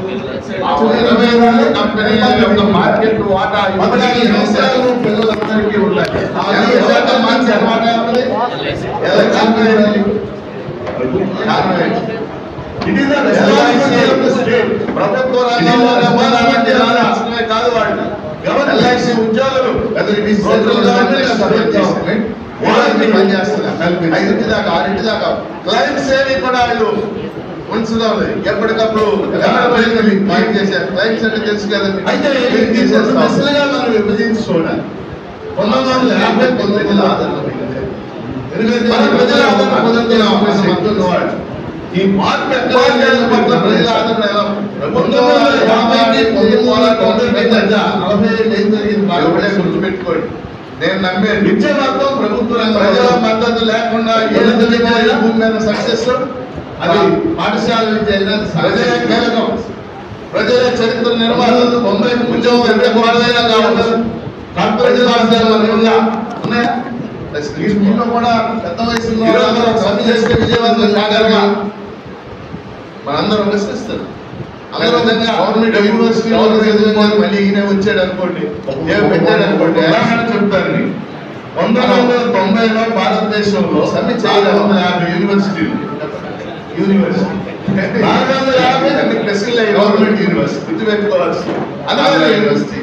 ఇరవై రెండు కంపెనీల యొక్క మార్కెట్ వాటా పద్నాలుగు సంవత్సరాలు పిల్లలందరికీ ఉన్నాయి ఎంత శాతం మార్కెట్ వాటా ఉంది ఎలా కారణం కారణం ఏంటి? It is the responsibility of the state. ప్రభుత్వ రంగంలో నిర్మాణాలంటే రాష్ట్రమే కాదు వాళ్ళు ఎల్ఐసి ఉద్యోగులు సెంట్రల్ గవర్నమెంట్ స్టేట్ గవర్నమెంట్ వాళ్ళకి పనిచేస్తున్నారు ఐదింటి దాకా ఆరింటి దాకా క్లైంట్స్ ఏమి కూడా వాళ్ళు ఉంచుదాం లేదు. ఎప్పటికప్పుడు మైండ్ చేశారు క్లైంట్స్ అంటే తెలుసు కదండి అయితే దశలుగా మనం విభజించి చూడాలి పంతొమ్మిది వందల యాభై తొమ్మిదిలో ఆదరణ పొందింది. ఎందుకంటే మన ప్రజల ఆదరణ పొందిన అవకాశం ఉన్నవాడు ఈ మార్పు ఎక్కడ లేదు పట్ల ప్రజల ఆదరణ ఎలా పంతొమ్మిది వందల యాభైకి పంతొమ్మిది వందల తొంభై మధ్య నలభై ఏళ్ళు ఏం జరిగింది బాగా కూడా గుర్తుపెట్టుకోండి నేను నమ్మే నిత్య మొత్తం ప్రభుత్వ రంగం ప్రజల మద్దతు లేకుండా ఏదైతే విద్య భూమి మీద సక్సెస్ అది పాఠశాల విద్య అయినా ప్రజలే కీలకం ప్రజల చరిత్ర నిర్మాణం తొంభై ఉద్యోగం ఎంత గొడవైనా కావచ్చు కార్పొరేట్ పాఠశాలలు ఉన్నాయా ఉన్నాయా స్కూల్లో కూడా పెద్ద వయసులో అందరూ సమ్మె చేస్తే విజయవంతం కాగలమా మనందరం ప్రశ్నిస్తారు అందరూ గవర్నమెంట్ యూనివర్సిటీ చదువుకొని మళ్ళీ ఈయన వచ్చాడు అనుకోండి ఏం పెట్టాడు అనుకోండి ఉదాహరణ చెప్తాను నీకు. పంతొమ్మిది వందల తొంభైలో భారతదేశంలో సమ్మె చాలా వందల యాభై యూనివర్సిటీలు యూనివర్సిటీ నాలుగు వందల యాభై అన్ని ప్లస్లు గవర్నమెంట్ యూనివర్సిటీ గుర్తుపెట్టుకోవాల్సి అదే యూనివర్సిటీ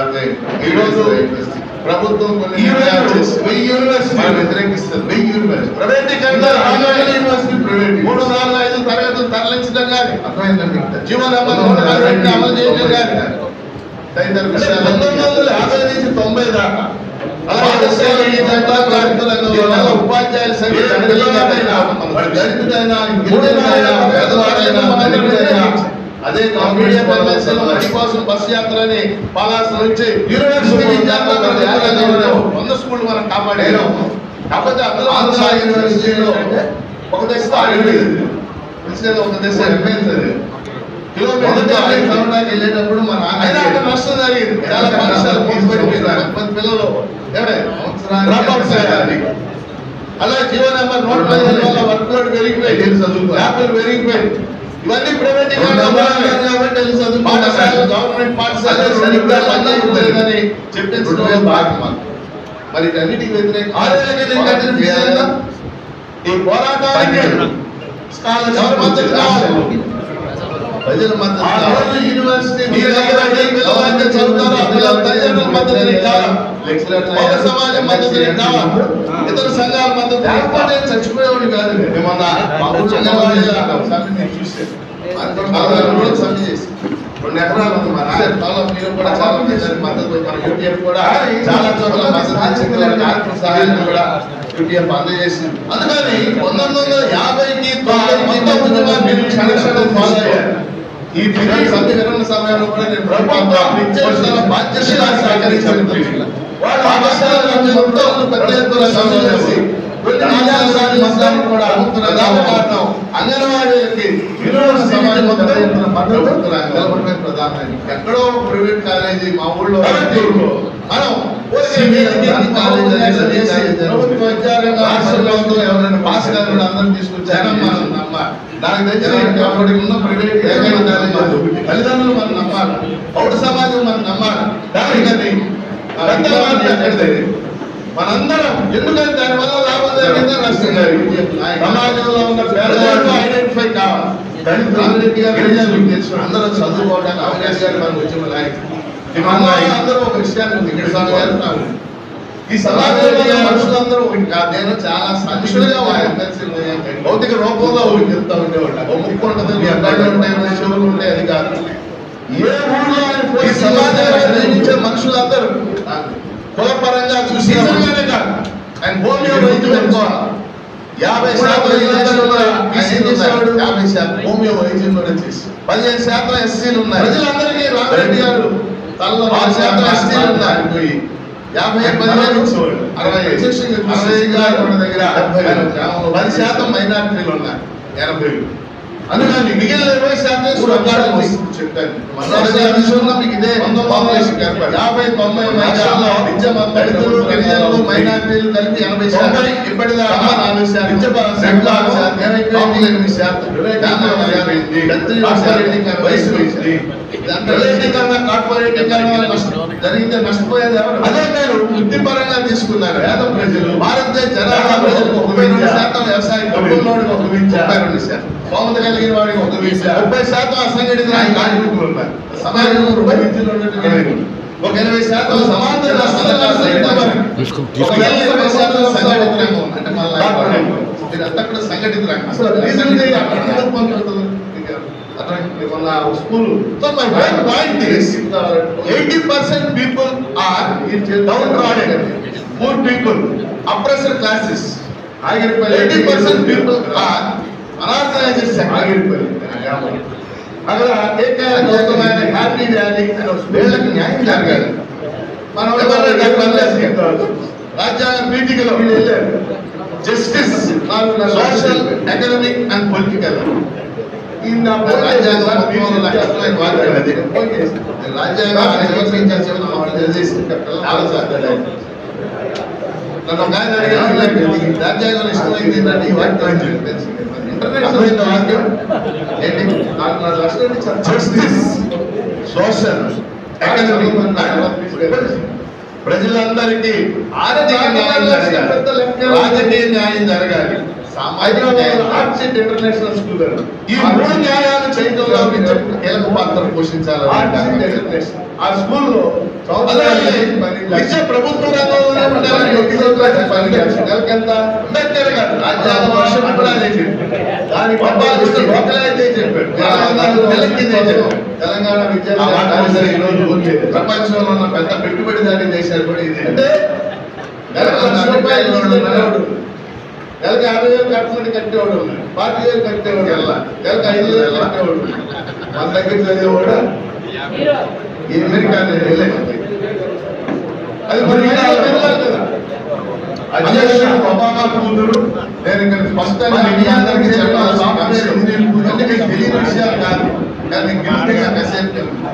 ఈరోజు ప్రభుత్వం కొన్ని నిర్ణయాలు చేసి వెయ్యి యూనివర్సిటీ మనం వ్యతిరేకిస్తుంది వెయ్యి యూనివర్సిటీ ప్రైవేటీకరణ రాజాంగ యూనివర్సిటీ ప్రైవేట్ మూడు నాలుగు ఐదు తరగతులు తరలించడం కానీ అర్థమైందండి జీవన అమలు అమలు చేయడం కానీ తదితర విషయాలు పంతొమ్మిది వందల యాభై నుంచి తొంభై దాకా పాఠశాల ఈ జెండా కార్యక్రమంలో ఉపాధ్యాయుల సంఖ్య పిల్లలైనా, వాడు దళితుడైనా, గిరిజనుడైనా, పేదవాడైనా, దళితుడైనా, అదే మీడియా పర్మిషన్ మంచి కోసం బస్ యాత్రని పలాస నుంచి యూనివర్సిటీ విద్యార్థులు వంద స్కూల్ మనం కాపాడారు కాకపోతే అందరూ ఆంధ్ర యూనివర్సిటీలో ఒక దశ ఆగిపోయింది తెలిసేది ఒక దశ అయిపోయింది కిలోమీటర్ చదవడానికి వెళ్ళేటప్పుడు మన అయినా అక్కడ నష్టం జరిగింది చాలా పాఠశాల మూసిపెట్టిపోయినారు కొంతమంది పిల్లలు ఏమే డ్రాప్అవుట్స్ అయ్యారు అలా జీవో నెంబర్ నూట పదిహేను వల్ల వర్క్ లోడ్ పెరిగిపోయి చదువు యాప్లు పెరిగిపోయి ఇవన్నీ ప్రైవేట్ కాబట్టి చదువు పాఠశాలలు గవర్నమెంట్ పాఠశాలలు సరిగ్గా పనిచేయలేదని చెప్పించడం భాగం మరి వీటన్నిటికి వ్యతిరేక ఆరోగ్య చేయాలా ఈ పోరాటానికి స్కాలర్షిప్ మద్దతు కావాలి ప్రజల మద్దతు ఆ రోజు యూనివర్సిటీ మీ దగ్గర ఏ పిల్లలైతే చదువుతారో ఆ పిల్లల తల్లిదండ్రుల మద్దతు కావాలి పౌర సమాజం మద్దతు కావాలి ఇతర సంఘాల మద్దతు లేకపోతే చచ్చిపోయేవాడు కాదు మేమన్నా బాబు అంగన్వాడీలో సమ్మె నేను చూశాను పదహారు రోజులు సమ్మె చేసి రెండు ఎకరాలు ఉంది మన కాలం మీరు కూడా చాలా మంది దానికి మద్దతు మన యూటీఎఫ్ కూడా చాలా చోట్ల మద్దతు ఇచ్చింది ఆర్థిక సహాయం కూడా యూటీఎఫ్ అందజేసింది అందుకని పంతొమ్మిది వందల యాభైకి తొంభైకి మద్దతుగా మీరు క్షణ క్షణం ఫాలో అయ్యారు ఈ బిల్లు సమీకరణ సమయంలో కూడా నేను ప్రభుత్వం నిత్యవసర బాధ్యతగా సహకరించాను వాళ్ళ పాఠశాలలో మొత్తం పెద్ద ఎత్తున సమ్మె చేసి కొన్ని ఆచారాలు మతాలు కూడా ప్రధాన కారణం అంగన్వాడీలకి వినోద సమాజం మొత్తం ఎత్తున మద్దతు నిలబడమే ప్రధానమైనది ఎక్కడో ప్రైవేట్ కాలేజీ మా ఊళ్ళో మనం కాలేజీ ప్రభుత్వ విద్యారంగ హాస్టల్లో ఉందో ఎవరైనా పాస్ కాకుండా అందరం తీసుకొచ్చారని మనం నమ్మాలి నాకు తెలిసిన అప్పటికి ఉన్న ప్రైవేట్ ఏకైనా కాలేజీ అది ఒకటి. తల్లిదండ్రులు మనం నమ్మాలి పౌర సమాజం మనం నమ్మాలి దానికని పెద్దల మాట ఎక్కడిది మనందరం ఎందుకంటే దానివల్ల లాభం జరిగిందా నష్టం జరిగింది సమాజంలో ఉన్న పేదవాళ్ళు ఐడెంటిఫై కావాలి దళితులు అందరికీ గిరిజనులు తెలుసు అందరూ చదువుకోవడానికి అవకాశాలు మనకు ఉద్యమ నాయకులు అందరూ ఒక విషయాన్ని ఇక్కడ స్వామి గారు నాకు ఈ సమాజంలో మనుషులందరూ ఒకటి కాదు నేను చాలా మనుషులుగా వారి భౌతిక రూపంలో ఒకటి చెప్తా ఉండేవాడు ఒక ముక్కు ఉంటుంది మీ అబ్బాయిలు ఉంటాయి చెవులు ఉంటాయి అది కాదు ఏ ఊళ్ళో ఆయన పోయి సమాజంలో జీవించే మనుషులందరూ కులపరంగా చూసి కాదు ఆయన హోమియో వైద్యం పెట్టుకోవాలి యాభై శాతం వీళ్ళందరూ కూడా ఆయన ఏం చేసేవాడు యాభై శాతం హోమియో వైద్యం కూడా చేసి పదిహేను శాతం ఎస్సీలు ఉన్నాయి ప్రజలందరికీ రామరెడ్డి గారు తనలో ఆరు శాతం ఎస్సీలు ఉన్నారు పోయి యాభై పదిహేను ఇచ్చేవాడు అరవై అరవై గారు ఉన్న దగ్గర గ్రామంలో పది శాతం మైనార్టీలు ఉన్నాయి ఎనభై అందుకని మిగిలిన ఇరవై శాతం సురక్షణ చెప్పాను మన మీకు ఇదే పాపులేషన్ ఏర్పడి యాభై తొంభై మధ్యలో విద్య దళితులు గిరిజనులు మైనార్టీలు కలిపి ఎనభై శాతం ఇప్పటిదాకా నాలుగు శాతం విద్య సెంట్రల్ శాతం పాపులేషన్ శాతం వయసు ప్రైవేటీకరణ కార్పొరేటీకరణ నష్ట- జరిగితే నష్టపోయేది ఎవరు అదే మీరు వృత్తిపరంగా తీసుకున్నారు పేద ప్రజలు భారతదేశ జనాభా ప్రజలకు ఒక రెండు శాతం వ్యవసాయం డబ్బుల్లోడికి ఒక విద్య ముప్పై రెండు శాతం స్తోమత కలిగిన వాడికి ఒక విద్య ముప్పై శాతం అసంఘటిత కార్మికులు ఉన్నారు సమాజంలో రూపాయి విద్యలో ఉన్నటువంటి ఒక ఎనభై శాతం సమాంతర అసంఘటిత వర్గం. తీసుకో, ఒక తీసుకో. ఇరవై శాతం సంఘటిత రంగం ఉంది. అంటే మన రంగం. మీరంతా కూడా సంఘటిత రంగం అసలు రీజన్ అక్కడ ఎందుకు పండుతుంది school so my main point is eighty percent people are downtrodden poor people oppressor classes Agiripalli eighty percent people are unauthorized Agiripalli అక్కడ ఏకైకమైన హ్యాపీ ర్యాలీ వీళ్ళకి న్యాయం జరగాలి మనం రాజ్యాంగ పీఠికలో justice social economic and political in రాజ్యాంగం మొత్తం లక్షణమైన వాక్యం అది రాజ్యాంగం నిర్వచించాల్సి ఉన్న వాళ్ళు తెలియజేసి చాలా సాధ్యత నన్ను ఒక ఆయన అడిగారు "నీకు రాజ్యాంగం ఇష్టమైంది ఏంటంటే ఈ వాక్యం అని చెప్పేసి ఇంటర్నేషనల్ వాక్యం ఏంటి నాలుగున్నర లక్షల నుంచి జస్టిస్ సోషల్ ఎకనామిక్ ప్రజలందరికీ ఆర్థిక న్యాయం జరగాలి రాజకీయ న్యాయం జరగాలి సామాజిక ఇంటర్నేషనల్ స్కూల్ ఈ మూడు న్యాయాలు చేయడంలో విద్య కీలక పాత్ర పోషించాలి ఆ స్కూల్లో విద్య ప్రభుత్వ రంగంలోనే ఉండాలని ఒకే పని నెలకి ఎంత అంబేద్కర్ గారు రాజ్యాంగ వర్షం కూడా అదే చెప్పారు దాని పద్నాలుగు లోకలైతే చెప్పాడు నెలకి ఇదే చెప్పాడు తెలంగాణ విద్యా ఈరోజు ప్రపంచంలో ఉన్న పెద్ద పెట్టుబడిదారీ దేశాలు కూడా ఇదే అంటే నెలకు లక్ష రూపాయలు నెలవాడు నెలకు యాభై వేలు కట్టమని కట్టేవాడు ఉన్నాడు పాతి వేలు కట్టేవాడు ఎలా నెలకు ఐదు వేలు కట్టేవాడు మన దగ్గర చదివేవాడు ఈ అమెరికా నేను వెళ్ళాను అది మరి వెళ్ళాలి కదా అధ్యక్షుడు ఒబామా కూతురు నేను ఇక్కడ స్పష్టంగా మీ అందరికీ చెప్పాలి సాఫ్ట్వేర్ ఇంజనీరింగ్ కూతురు అంటే మీకు తెలియని విషయాలు కాదు కానీ గిఫ్ట్గా మెసేజ్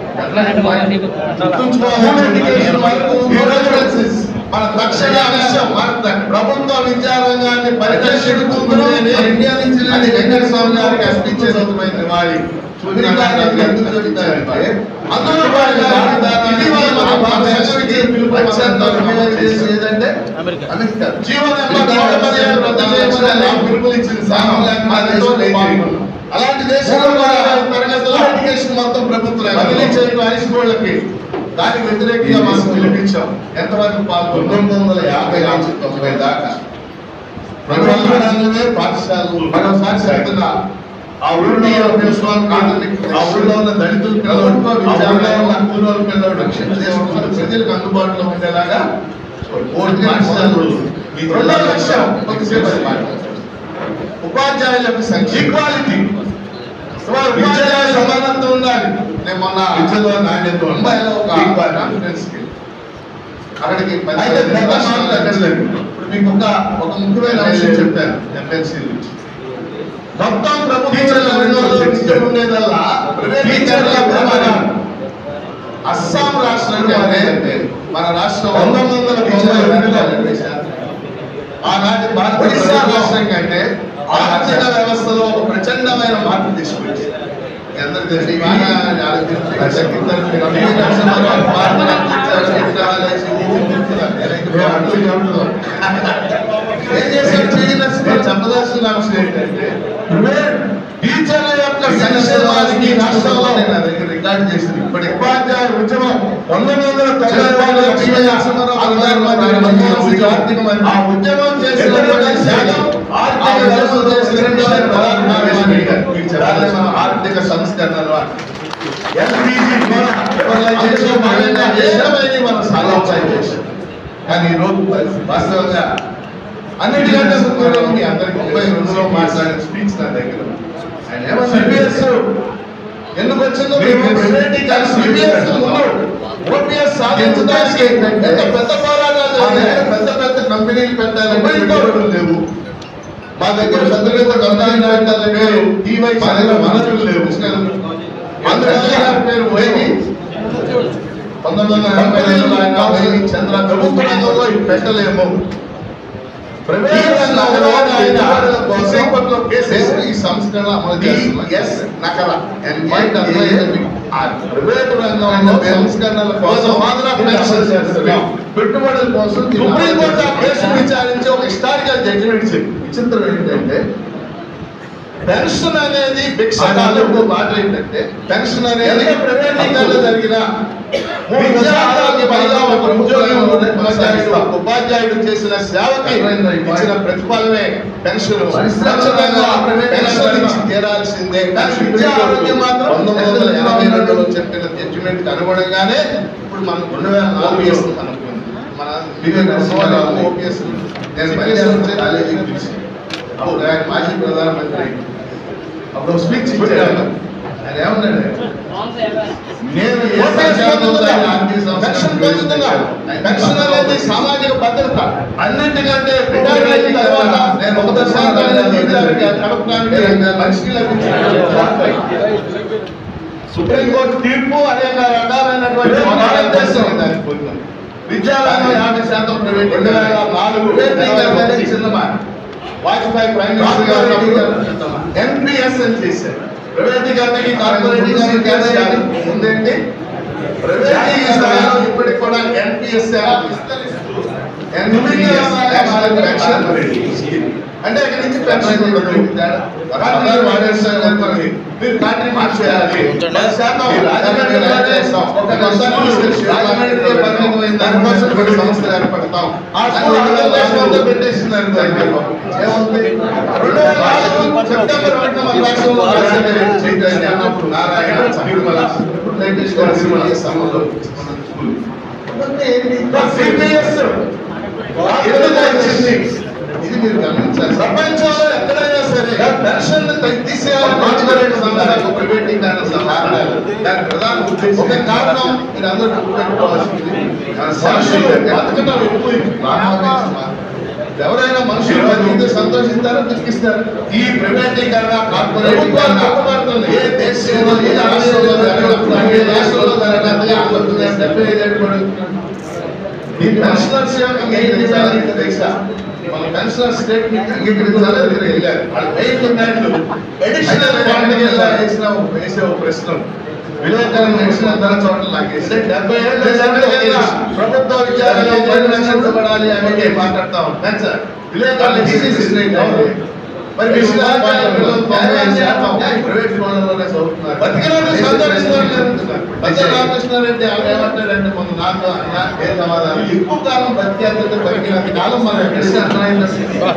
మన తక్షణ అంశం మన ప్రభుత్వ విద్యారంగాన్ని పరిరక్షిస్తుంది ఇండియా నుంచి అది వెంకట స్వామి గారికి అర్పించే సొంతమైన వాడి ఎందుకు చెప్తారంటే అందులో భాగంగా ఇటీవల మన భారతదేశానికి అత్యంత విలువైన దేశం ఏదంటే అమెరికా. అమెరికా జీవనంలో గౌరవ మర్యాదలు రద్దు చేయమని పిలుపునిచ్చింది సామాన్య అలాంటి దేశంలో కూడా తరగతుల ఎడ్యుకేషన్ మొత్తం ప్రభుత్వం బదిలీ చేయడం హై స్కూళ్ళకి దానికి వ్యతిరేకంగా మనం పిలిపించాం ఎంతవరకు పాల్గొన్నాం పంతొమ్మిది వందల యాభై నుంచి తొంభై దాకా ప్రభుత్వమే పాఠశాలలు మరోసారి చెప్తున్నా ఆ ఊళ్ళో ఉన్న ఆ ఊళ్ళో ఉన్న దళితుల పిల్లలు ఆ ఊళ్ళో ఉన్న కూలోళ్ళ పిల్లలు రక్షించేవాళ్ళు ప్రజలకు అందుబాటులో ఉండేలాగా కోటి పాఠశాలలు రెండో లక్ష్యం కొద్దిసేపు అది మాట్లాడతాం. ఉపాధ్యాయులకు సంఖ్య ఈక్వాలిటీ విద్యలో సమానత్వం ఉండాలి నేను మొన్న విద్యలో నాణ్యత ముంబైలో ఒక కాన్ఫరెన్స్ కి అక్కడికి అయితే గత మాటలు అక్కడ లేదు. ఇప్పుడు మీకు ఒక ఒక ముఖ్యమైన విషయం చెప్పాను ఎంఎల్సీ నుంచి మొత్తం ప్రభుత్వ ఉండేదల్లా టీచర్ల ప్రమాణం అస్సాం రాష్ట్రం అంటే మన రాష్ట్రం పంతొమ్మిది వందల తొంభై రెండులో ఆనాటి భారత ఒడిశా రాష్ట్రం కంటే ఆర్థిక వ్యవస్థలో ఒక ప్రచండమైన మార్పు తీసుకొచ్చింది మీ అందరికీ తెలుసు. ఈ బాగా నాకు తెలుసు. ఆ శక్తితో మీరు అందరూ నరసింహారావు భారత రత్న విగ్రహాలు వేసి ఊరు తిరుగుతున్నారు. ఎవరైతే అర్థం కావట్లేదు. ఏం చేశారు చెయ్యి నరసింహారావు? చెప్పదలసిన అంశం ఏంటంటే టీచర్ల యొక్క సంక్షేమానికి రాష్ట్రంలో నేను నా దగ్గర రికార్డు చేసింది ఇప్పటి ఉపాధ్యాయ ఉద్యమం పంతొమ్మిది వందల తొంభై ఒకటిలో లక్ష్మీ నరసింహారావు ఆధ్వర్యంలో ప్రారంభించిన ఆర్థిక మంత్రి. ఆ ఉద్యమం చేసినటువంటి శాతం ఆర్థిక వ్యవస్థ చేసినటువంటి ప్రధాన ఆవేశం ఇక్కడ. మీకు చెప్పాలి మన ఆర్థిక సంస్కరణలు ఎల్పిజి లిబరలైజేషన్ భాగంగా ఏమైనా మనం సాధించాలి చేశాం కానీ ఈ రోజు వాస్తవంగా అన్నిటికంటే ముఖ్యంగా మీ అందరికి ముప్పై రెండులో మాట్లాడిన స్పీచ్ నా దగ్గర ఉంది. ఆయన ఏమన్నా CBS ఎందుకు వచ్చిందో మీకు ప్రైవేటీకరణ CBS ముందు ఓపీఎస్ సాధించడానికి ఏంటంటే పెద్ద పోరాటాలు జరిగాయి. పెద్ద పెద్ద కంపెనీలు పెట్టాలంటే పెట్టుబడులు లేవు మా దగ్గర పెద్ద పెద్ద కంపెనీలు పెట్టాలి లేవు టీవై మా దగ్గర వనరులు లేవు అందువల్ల గారి పేరు వైవి పంతొమ్మిది వందల ఎనభై రెండులో ఆయన వైవి చంద్ర ప్రభుత్వ రంగంలో ఇవి పెట్టలేము ప్రైవేట్ రంగంలో ఆయన సుప్రీంకోర్టులో కేసు వేసి ఈ సంస్కరణ అమలు చేస్తున్నాం. ఎస్ నకల and Point of view. Private రంగంలో సంస్కరణల కోసం కోసం ఫాదర్ ఆఫ్ పెన్షన్ చేస్తున్నాం పెట్టుబడుల కోసం దీన్ని సుప్రీం కోర్టు ఆ అమలు కేసు చేస్తున్నాం. విచారించి ఒక హిస్టారికల్ జడ్జిమెంట్ ఇచ్చింది విచిత్రం ఏంటంటే పెన్షన్ అనేది భిక్ష ఆ కాదు ఇంకో మాట ఏంటంటే పెన్షన్ అనేది ఎంత ప్రైవేటీకరణ జరిగిన మూడు విద్యా దశాబ్దాల ఆరోగ్య పైగా ఒక ఉద్యోగం ప్రభుత్వంలోనే ఉపాధ్యాయుడు కొనసాగిస్తాం. ఉపాధ్యాయుడు చేసిన సేవకి అర్థమైందా ఈ ఇచ్చిన మాట? ప్రతిఫలమే పెన్షన్ పరిశ్రమలో పెన్షన్ ఇచ్చి తీరాల్సిందే కానీ విద్యా ఆరోగ్యం మాత్రం పంతొమ్మిది వందల ఎనభై రెండులో చెప్పిన జడ్జిమెంట్ కి అనుగుణంగానే ఇప్పుడు మనం రెండు వేల నాలుగు చేస్తున్నాం మన వివేక నరసింహారావు ఓపీఎస్ నేను పనిచేస్తున్న కాలేజీకి పిలిచి అప్పుడు ఆయన మాజీ ప్రధానమంత్రి అప్పుడు స్పీచ్ ఇచ్చాడు ఆయన ఏమన్నాడు నేను ఏ ఓపీఎస్ సంఖ్యాతో పొందుతున్నా. ఆర్థిక సంస్థను పొందుతున్నా. పెన్షన్ అనేది సామాజిక భద్రత అన్నింటికంటే రిటైర్మెంట్ తర్వాత నేను ఒక దశాబ్దాన్ని జీవితానికి గడపడానికి మనిషికి లభించిన సుప్రీంకోర్టు తీర్పు అనేక రకాలైనటువంటి భారతదేశం దానికి పొందింది. విద్యాలయంలో యాభై శాతం ప్రైవేట్ రెండు వేల నాలుగు ప్రైవేటీకరణ చిన్న మాట వాజ్పేయి ప్రైమ్ మినిస్టర్ గారు ఉన్నప్పుడు ఎన్పిఎస్ అని చేశారు ప్రైవేటీకరణకి కార్పొరేటీకరణ చేశారు ఉందండి ప్రైవేటీకరణ ఇప్పటికి కూడా ఎన్పిఎస్ అంటే అక్కడి నుంచి పెన్షన్ ఉండదు మీరు వాడేస్తారు అనుకోండి. మీరు కాంట్రిబ్యూట్ చేయాలి పది శాతం రాజమండ్రిలోనే ఒక మొత్తాన్ని రాజమండ్రిలో పరిమితమైన దానికోసం కొన్ని సంస్థలు ఏర్పడతాం ఆ స్కూల్ ఆంధ్రప్రదేశ్లో పెట్టేసింది అనుకోండి ఏముంది రెండు వేల నాలుగు సెప్టెంబర్ ఒకటిన మన రాష్ట్రంలో రాజమండ్రి చైతన్య నారాయణ తిరుమల వెంకటేశ్వర తిరుమల ఈ సమయంలో మన స్కూల్ సిపిఎస్ ఎందుకు వచ్చింది ఇది మీరు గమనించాలి ప్రపంచంలో ఎక్కడైనా సరే పెన్షన్ తీసేయాలని కార్పొరేట్ సంస్థలకు ప్రైవేటీకరణ సమాధానం దానికి ప్రధాన ఉద్దేశం ఒక కారణం మీరు అందరూ గుర్తుపెట్టుకోవాల్సింది మన మనుషులు బతకడం ఎక్కువైంది ఎవరైనా మనుషులు బతికితే సంతోషిస్తారో దుఃఖిస్తారు ఈ ప్రైవేటీకరణ కార్పొరేటీకరణ ఏ దేశంలో ఏ రాష్ట్రంలో జరగనప్పుడు ఏ రాష్ట్రంలో జరగనప్పుడు ఆంధ్రప్రదేశ్ డెబ్బై ఐదు ఏళ్ళు పడుతుంది ఈ పెన్షనర్స్ యొక్క మెయిన్ డిమాండ్ ఏంటో తెలుసా మన పెన్షనర్ స్టేట్ ని అంగీకరించాలి దగ్గర వెళ్ళారు వాళ్ళ మెయిన్ డిమాండ్ అడిషనల్ ఫండ్ వేసిన వేసే ఒక ప్రశ్న విలేకరులు వేసిన ధర చోట్ల లాగేసి డెబ్బై ఏళ్ళు జరిగిన ప్రభుత్వ విద్యాలయంలో పరిరక్షించబడాలి అని మాట్లాడతా ఉంటాం సార్ విలేకరులు తీసేసి మరి విశ్వవిద్యాలయంలో తొంభై శాతం ప్రైవేట్ స్కూళ్ళలోనే చదువుతున్నారు బతికినోళ్ళు సంతోషిస్తున్నారు పెద్ద రామకృష్ణారెడ్డి ఆమె ఏమంటాడంటే మొన్న నాకు అన్న ఏ సమాధానం ఎక్కువ కాలం బతికేందుకు బతికినంత కాలం మనం ఎక్కడ అర్థమైంది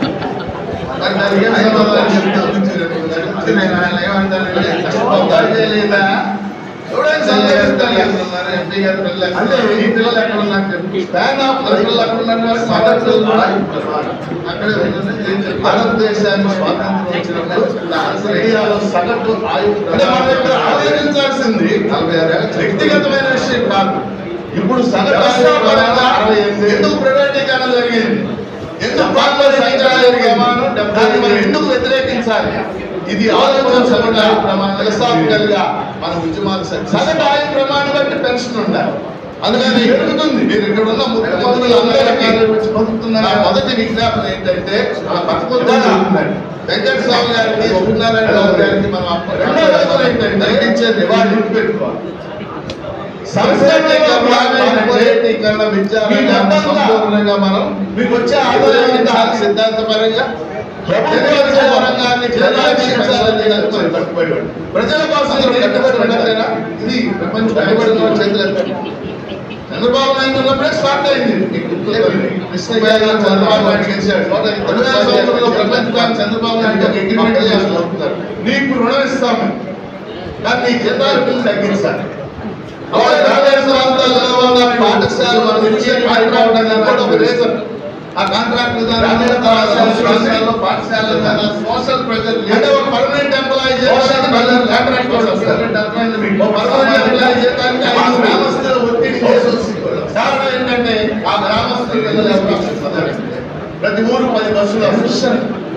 మరి దానికి ఏం సమాధానం చెప్తాను నేను ఆయన ఏమంటానంటే కష్టపడ్డారు లేదా ఎవడైనా సంతోషిస్తారు అంటున్నారు ఎంపీ గారి పిల్లలు అంటే ఈ పిల్లలు ఎక్కడ ఉన్నారు చెప్పు స్పాన్ ఆఫ్ పిల్లలు ఎక్కడ ఉన్నారు మదర్ పిల్లలు కూడా అక్కడే ఉంటుంది. భారతదేశానికి స్వాతంత్రం వచ్చినప్పుడు ఆన్సర్ ఇండియాలో సగటు ఆయు అంటే మనం ఇక్కడ ఆలోచించాల్సింది నలభై ఆరు ఏళ్ళ వ్యక్తిగతమైన విషయం కాదు ఇప్పుడు సగటు ఆయు ప్రమాణం అరవై ఎనిమిది ఎందుకు ప్రైవేటీకరణ జరిగింది ఎందుకు పార్లర్ సంచారం జరిగింది దాన్ని మనం ఎందుకు వ్యతిరేకించాలి ఇది ఆలోచన సగటు ఆయు ప్రమాణం ఫిలసాఫికల్ గా మన ఉద్యమాలు స- సగటు ఆయు ప్రమాణం బట్టి పెన్షన్ ఉండాలి అందుకని పెరుగుతుంది మీరు ఇక్కడ ఉన్న ముఖ్యమంత్రులు అందరికీ నా మొదటి విజ్ఞాపన ఏంటంటే మన బతుకుతా వెంకట స్వామి గారికి సత్యనారాయణ రావు గారికి మనం అప్ప- రెండో రోజులు ఏంటంటే ఇచ్చే నివాళి పెట్టుకోవాలి సంస్థాగతీకరణ, కార్పొరేటీకరణ, విద్యారంగం సంపూర్ణంగా మనం మీకు వచ్చే ఆదాయం ఎంత సిద్ధాంతపరంగా ప్రభుత్వ రంగాన్ని జనాభిషేకాలని దానికి మనం కట్టుబడి ఉన్నాం. ప్రజల కోసం మనం కట్టుబడి ఉండకపోయినా ఇది ప్రపంచ కట్టుబడి ఉన్న చేతులు ఎత్తండి. చంద్రబాబు నాయుడు ఉన్నప్పుడే స్టార్ట్ అయింది మీకు గుర్తులేదు. కృష్ణ గారు చంద్రబాబు నాయుడు గెలిచాడు రెండు వేల సంవత్సరంలో ప్రపంచ బ్యాంక్ చంద్రబాబు నాయుడు ఒక అగ్రిమెంట్ చేసుకుంటున్నారు నీకు రుణం ఇస్తాము కానీ నీ జీతాలు బిల్లు తగ్గించాలి అలాగే గ్రామీణ ప్రాంతాల్లో ఉన్న పాఠశాల మన ఇచ్చే కాంట్రాక్ట్ అనేది కూడా ఒక రీజన్ ఆ కాంట్రాక్ట్ గ్రామీణ ప్రాంతాల్లో పాఠశాల సోషల్ ప్రెజర్ అంటే ఒక permanent employee social pressure contract కూడా వస్తారు ఒక పర్మనెంట్ ఎంప్లాయీ జీతానికి ఐదు గ్రామస్తులు ఒత్తిడి చేసి కారణం ఏంటంటే ఆ గ్రామస్తులు పిల్లలు ఎవరు ఆశిస్తున్నారు? ప్రతి ఊరు పది బస్సులు అసలు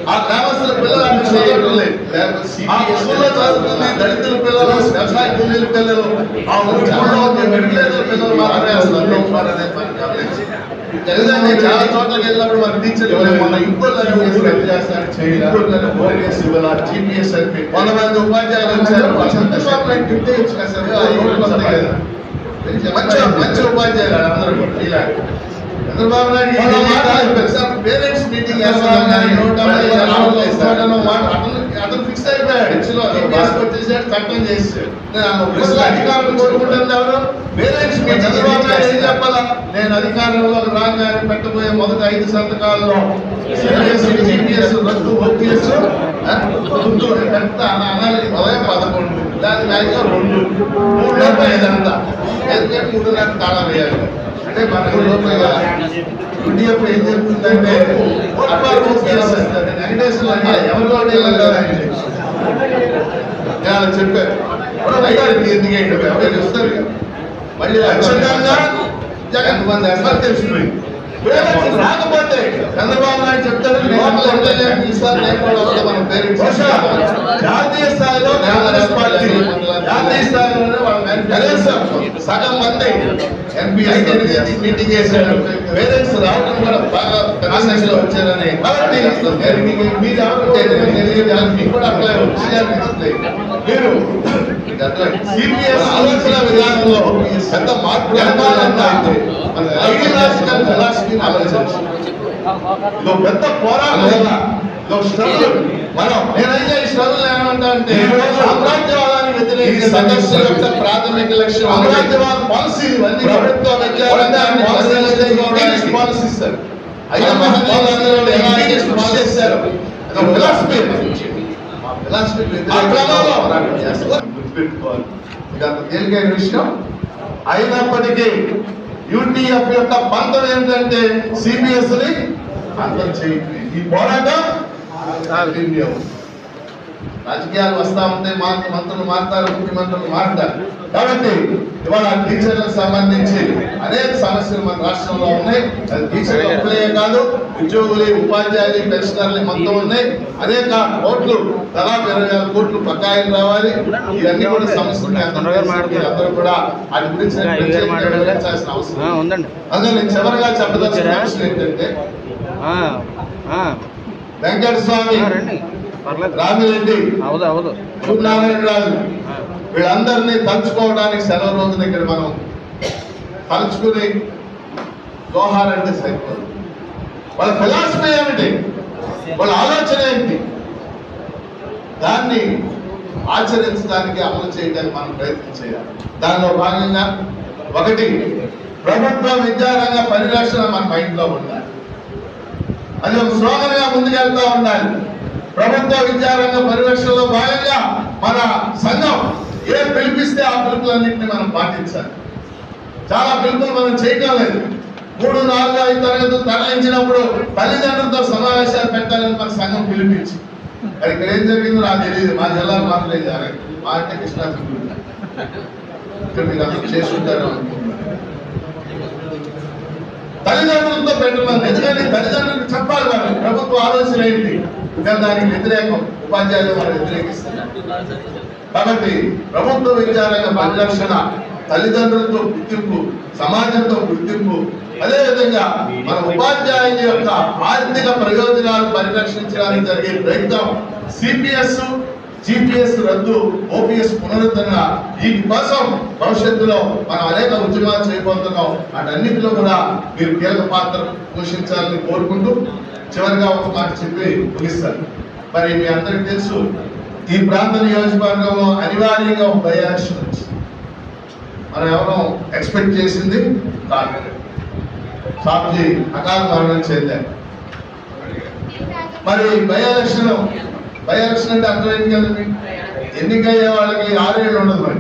ఆ గ్రామస్తుల పిల్లలు అక్కడ చదవటం లేదు ఆ స్కూల్లో చదువుతుంది దళితుల పిల్లలు వ్యవసాయ కూలీల పిల్లలు ఆ ఊళ్ళో మెడికల్ పిల్లలు మాత్రమే అసలు అందులో ఉన్నారనే పని గమనించి నిజంగా చాలా చోట్లకి వెళ్ళినప్పుడు మన టీచర్లు మన ఇంట్లో జీపీఎస్ అని కొంతమంది ఉపాధ్యాయులు వచ్చారు చంద్రబాబు నాయుడు గిఫ్ట్ ఇచ్చు కదా సార్ ఆ రోడ్లు వస్తాయి కదా మంచి మంచి ఉపాధ్యాయులు అందరూ కూడా ఇలా చంద్రబాబు నాయుడు ఏదో మాట్లాడారు సార్ పేరెంట్స్ మీటింగ్ చేస్తున్నాం కానీ నూట యాభై రావట్లేదు ఇస్తాడనో మాట అతను అతను ఫిక్స్ అయిపోయాడు ఇచ్చిన వచ్చేసాడు చట్టం చేసాడు నేను ఒక్కసారి అధికారులు కోరుకుంటుంది ఎవరు పేరెంట్స్ మీ చంద్రబాబు నాయుడు ఏం చెప్పాలా నేను అధికారంలోకి రాగానే పెట్టబోయే మొదటి ఐదు సంతకాల్లో సిబిఎస్ జీపీఎస్ రద్దు ఓపీఎస్ రద్దు ఎంత అనాలి ఉదయం పదకొండు దాని మ్యాక్సిమం రెండు మూడు లోపల ఇదంతా ఎందుకంటే మూడున్నర తాళం వేయాలి అంటే మనకు లోపల యుడిఎఫ్ ఏం చెప్తుందంటే ఓట్బార్ ఓపీఎస్ అంటారు వెంకటేశ్వర అంటే ఎవరిలో వెళ్ళాలి నేను చెప్పారు అయ్యారు ఎందుకంటే ఎవరు చూస్తారు ఇక. మళ్ళీ ఖచ్చితంగా జగన్ మంది ఎస్ఆర్ తెలిసిపోయింది పేరెంట్స్ రాకపోతే చంద్రబాబు నాయుడు చెప్తాడు లోపల ఎమ్మెల్యే ఈసారి లేకపోవడం వల్ల మన పేరెంట్స్ జాతీయ స్థాయిలో కాంగ్రెస్ పార్టీ జాతీయ స్థాయిలోనే వాళ్ళ కనీసం సగం మంది ఎంపీ అయితే మీటింగ్ చేశారు పేరెంట్స్ రావడం కూడా బాగా పెద్ద సంఖ్యలో వచ్చారని కాబట్టి నేను మీకు మీరు ఎవరు తెలియజేయాలి మీకు కూడా అట్లా వచ్చిందని మీరు సిపిఎస్ ఆలోచన విధానంలో పెద్ద మార్పు జరగాలంటే మన ఐడియాలజికల్ ఫిలాసఫీని ఆలోచించాలి ఇదో పెద్ద పోరాటం ఇదో స్ట్రగుల్ మనం నేనైతే ఈ స్ట్రగుల్ ఏమంటా అంటే సామ్రాజ్యవాదాన్ని వ్యతిరేక సంఘర్షణ యొక్క ప్రాథమిక లక్ష్యం సామ్రాజ్యవాద పాలసీ ఇవన్నీ ప్రభుత్వ విద్యారంగాన్ని పాలసీ పాలసీ ఇస్తారు ఐఎంఎఫ్ చేశారు అదొక ఫిలాసఫీ ఫిలాసఫీ ఆ క్రమంలో పోరాటం చేస్తారు గుర్తుపెట్టుకోవాలి ఇది అంత తేలికైన విషయం అయినప్పటికీ యూటీఎఫ్ యొక్క పంతం ఏంటంటే సిబిఎస్ ని అంతం చేయండి ఈ పోరాటం continue. రాజకీయాలు వస్తా ఉంటాయి మా మంత్రులు మారుతారు ముఖ్యమంత్రులు మారుతారు కాబట్టి ఇవాళ టీచర్లకు సంబంధించి అనేక సమస్యలు మన రాష్ట్రంలో ఉన్నాయి అది టీచర్లు ఒక్కలే కాదు ఉద్యోగులు ఉపాధ్యాయులు పెన్షనర్లు మొత్తం ఉన్నాయి అనేక కోట్లు దాదాపు ఇరవై వేల కోట్లు బకాయిలు రావాలి ఇవన్నీ కూడా సమస్యలు ఉన్నాయి. అందరూ తెలిసి అందరూ కూడా వాటి గురించి నేను ప్రత్యేకంగా వివరించాల్సిన అవసరం ఆ, ఉందండి అందులో నేను చివరిగా చెప్పదలుచుకున్న విషయం ఏంటంటే ఆ, ఆ, వెంకట స్వామి ఆ, రండి పర్లేదు రామిరెడ్డి అవదు అవదు సూర్యనారాయణ రాజు ఆ, వీళ్ళందరినీ తలుచుకోవడానికి సెలవు రోజున ఇక్కడ మనం తలుచుకుని జోహార్ అంటే సరిపోదు వాళ్ళ ఫిలాసఫీ ఏమిటి వాళ్ళ ఆలోచన ఏంటి దాన్ని ఆచరించడానికి అమలు చేయడానికి మనం ప్రయత్నం చేయాలి దానిలో భాగంగా ఒకటి ప్రభుత్వ విద్యారంగ పరిరక్షణ మన మైండ్లో ఉండాలి అది ఒక స్లోగన్గా ముందుకెళ్తా ఉండాలి ప్రభుత్వ విద్యారంగ పరిరక్షణలో భాగంగా మన సంఘం ఏ పిలిపిస్తే ఆ పిలుపులన్నింటినీ మనం పాటించాలి చాలా పిలుపులు మనం చేయటం లేదు మూడు నాలుగు ఐదు తరగతులు తరలించినప్పుడు తల్లిదండ్రులతో సమావేశాలు పెట్టాలని మన సంఘం పిలిపించి మరి ఇక్కడ ఏం జరిగిందో నాకు తెలియదు మా జిల్లాలో మాత్రం ఏం జరగదు మా అంటే కృష్ణా జిల్లా. ఇక్కడ మీరు అందరూ చేసి ఉంటారు అనుకుంటున్నాను తల్లిదండ్రులతో పెట్టమని ఎందుకంటే తల్లిదండ్రులకు చెప్పాలి మరి ప్రభుత్వ ఆలోచన ఏంటి కానీ దానికి వ్యతిరేకం ఉపాధ్యాయులు మనం వ్యతిరేకిస్తున్నారు కాబట్టి ప్రభుత్వ విద్యారంగ పరిరక్షణ తల్లిదండ్రులతో గుర్తింపు సమాజంతో గుర్తింపు అదేవిధంగా మన ఉపాధ్యాయుని యొక్క ఆర్థిక ప్రయోజనాలు పరిరక్షించడానికి జరిగే ప్రయత్నం సిపిఎస్ జిపిఎస్ రద్దు ఓపీఎస్ పునరుద్ధరణ వీటి కోసం భవిష్యత్తులో మనం అనేక ఉద్యమాలు చేయబోతున్నాం వాటన్నిటిలో కూడా మీరు కీలక పాత్ర పోషించాలని కోరుకుంటూ చివరిగా ఒక మాట చెప్పి ముగిస్తాను మరి మీ అందరికీ తెలుసు ఈ ప్రాంత నియోజకవర్గంలో అనివార్యంగా ఒక బై ఎలక్షన్ వచ్చింది మనం ఎవరో ఎక్స్పెక్ట్ చేసింది కాదు సాబ్జీ అకాల మరణం చెందారు మరి బై ఎలక్షన్ బై ఎలక్షన్ అంటే అర్థం ఏంటి కదండి ఎన్నికయ్యే వాళ్ళకి ఆరేళ్ళు ఉండదు మరి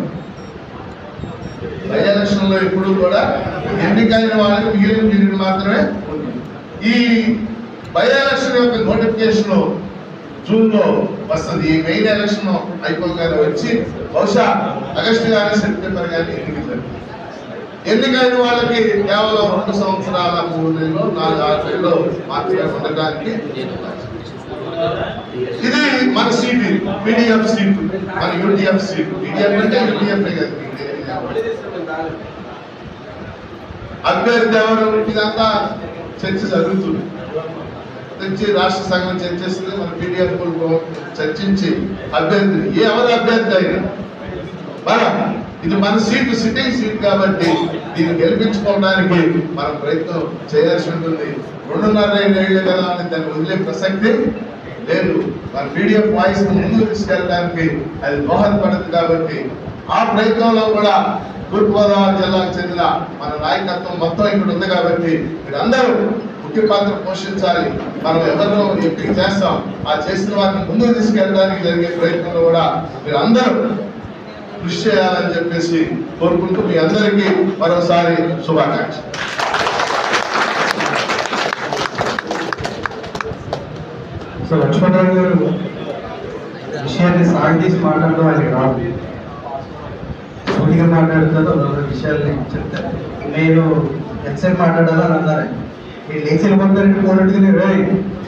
బై ఎలక్షన్ లో ఎప్పుడు కూడా ఎన్నికైన వాళ్ళకి మిగిలిన పీరియడ్ మాత్రమే ఉంది. ఈ బై ఎలక్షన్ యొక్క నోటిఫికేషన్ జూన్ లో వస్తుంది ఈ మెయిన్ ఎలక్షన్ అయిపోగానే వచ్చి బహుశా ఆగస్టు కానీ సెప్టెంబర్ కానీ ఎన్నికలు జరుగుతాయి. ఎన్నికైన వాళ్ళకి కేవలం రెండు సంవత్సరాల మూడు నెలలు నాలుగు ఆరు నెలలు మాత్రమే ఉండడానికి ఇది మన సీట్ పీడిఎఫ్ సీట్ మన యూడిఎఫ్ సీట్ పీడిఎఫ్ అంటే యూడిఎఫ్ కదా అభ్యర్థి ఎవరు ఇదంతా చర్చ జరుగుతుంది తెచ్చి రాష్ట్ర సంఘం చర్చిస్తుంది మన పీడిఎఫ్ చర్చించి అభ్యర్థిని ఏ ఎవరు అభ్యర్థి అయినా మన ఇది మన సీటు సిట్టింగ్ సీట్ కాబట్టి దీన్ని గెలిపించుకోవడానికి మనం ప్రయత్నం చేయాల్సి ఉంటుంది రెండున్నర ఏళ్ళు కదా అని దాన్ని వదిలే ప్రసక్తి లేదు మన పీడిఎఫ్ వాయిస్ ముందుకు తీసుకెళ్ళడానికి అది దోహదపడుతుంది కాబట్టి ఆ ప్రయత్నంలో కూడా తూర్పుగోదావరి జిల్లాకు చెందిన మన నాయకత్వం మొత్తం ఇక్కడ ఉంది కాబట్టి మీరందరూ ముఖ్య పాత్ర పోషించాలి మనం ఎవరినో ఎంపిక చేస్తాం ఆ చేసిన వారిని ముందుకు తీసుకెళ్ళడానికి జరిగే ప్రయత్నంలో కూడా మీరు అందరూ కృషి చేయాలని చెప్పేసి కోరుకుంటూ మీ అందరికీ మరోసారి శుభాకాంక్షలు సో లక్ష్మణరావు గారు విషయాన్ని సాగదీసి మాట్లాడడం ఆయనకి రాదు సూటిగా మాట్లాడుతారు రెండు విషయాల్ని చెప్తారు నేను ఎంతసేపు మాట్లాడాలని అన్నారు మీరు లేచి వెళ్ళిపోతారంటే పోనట్టుగా రేయ్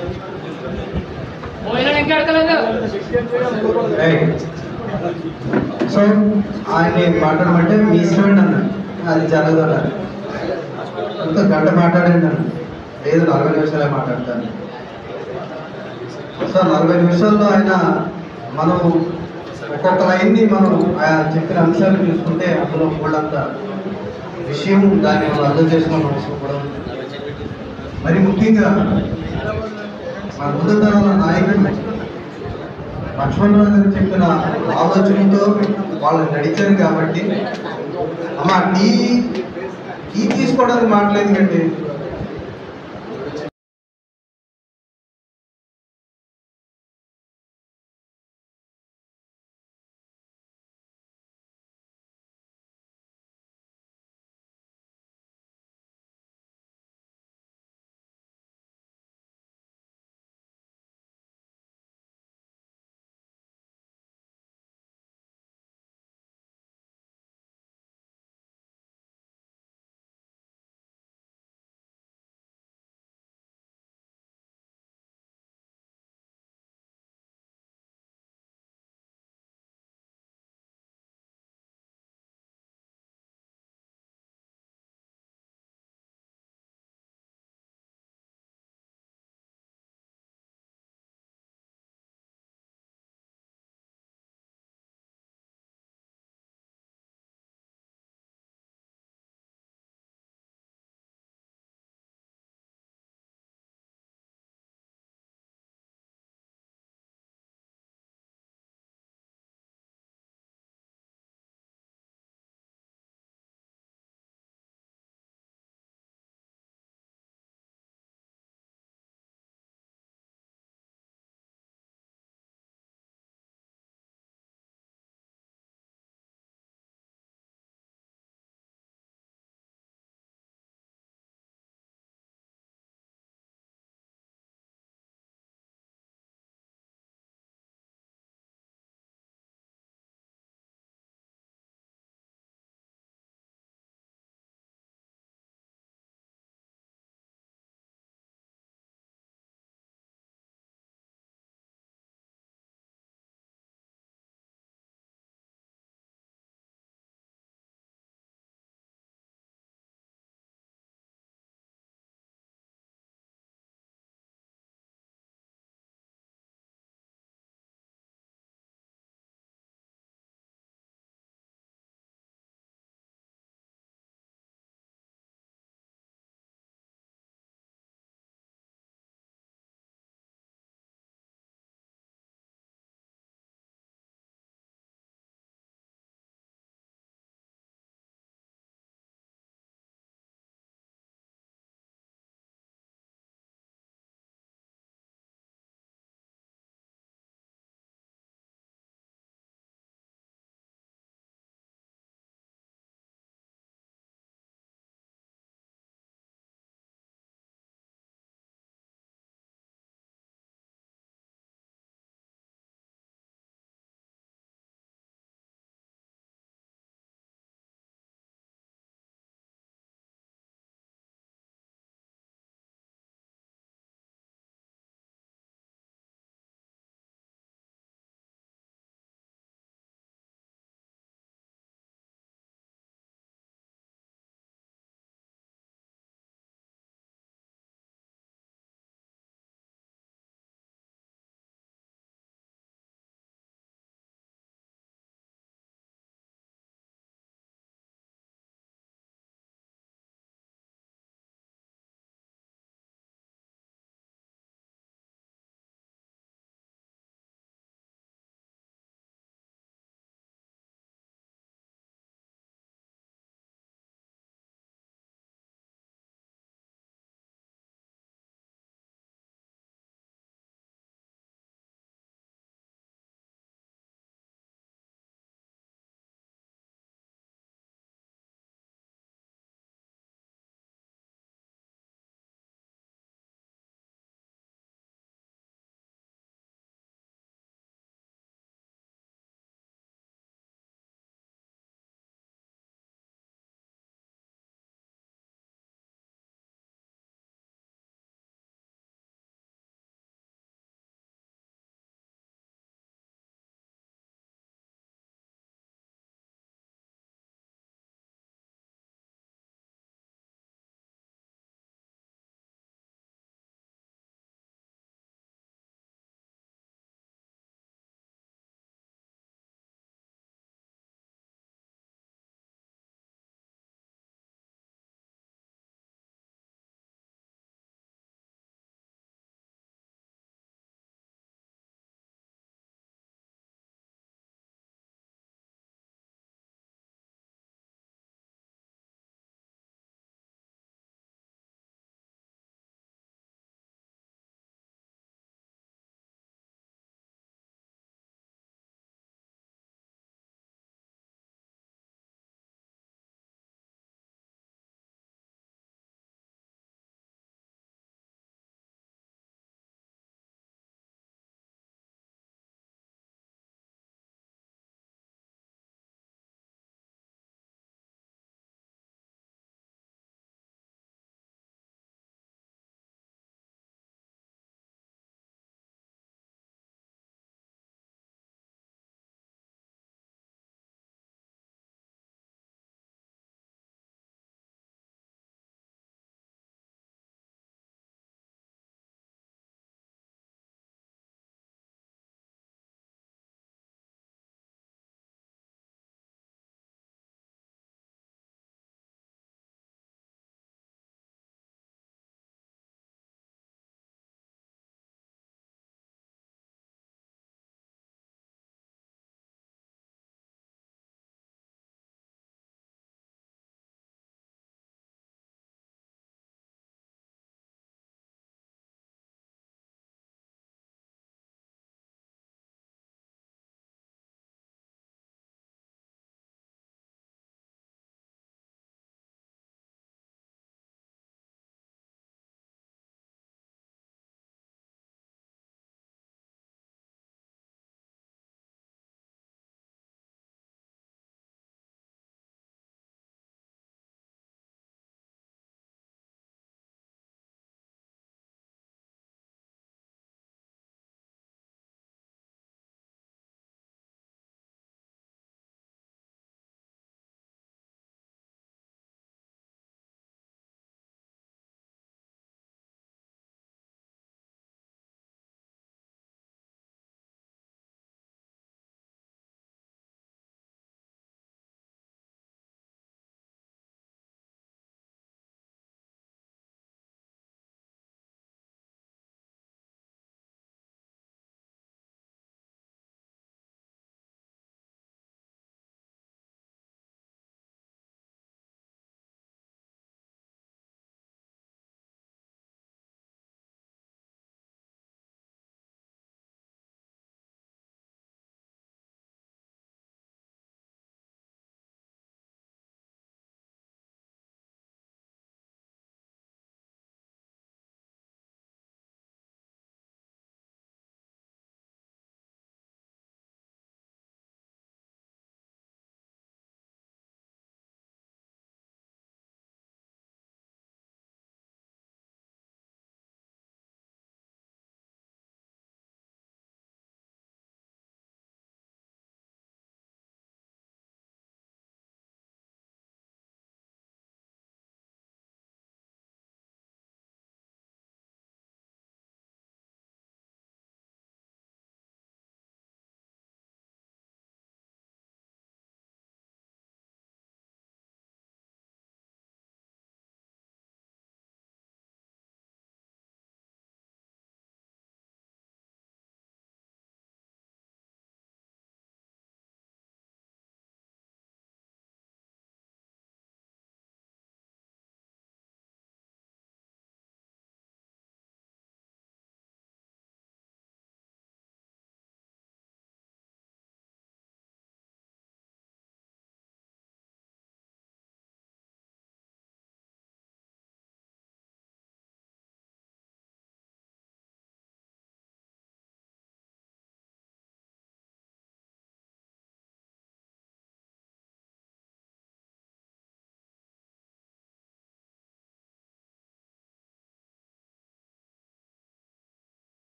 పోయినా ఇంకా అడగలేదు రేయ్. సో ఆయన మాట్లాడమంటే మీ ఇష్టమండి అన్నాడు అది జరగదు అన్నారు ఇంకా గంట మాట్లాడండి అన్నాడు లేదు నలభై నిమిషాలే మాట్లాడతాను సో నలభై నిమిషాల్లో ఆయన మనం ఒక్కొక్క లైన్ని మనం ఆయన చెప్పిన అంశాలు చూసుకుంటే అందులో కూడంత విషయం దాన్ని మనం అర్థం చేసుకోవడం అవసరం కూడా ఉంది. మరి ముఖ్యంగా మన ముందు తరాల నాయకుడు లక్ష్మణరావు గారు చెప్పిన ఆలోచనతో వాళ్ళు నడిచారు కాబట్టి అమ్మ టీ టీ తీసుకోవడానికి మాట్లాడేది కండి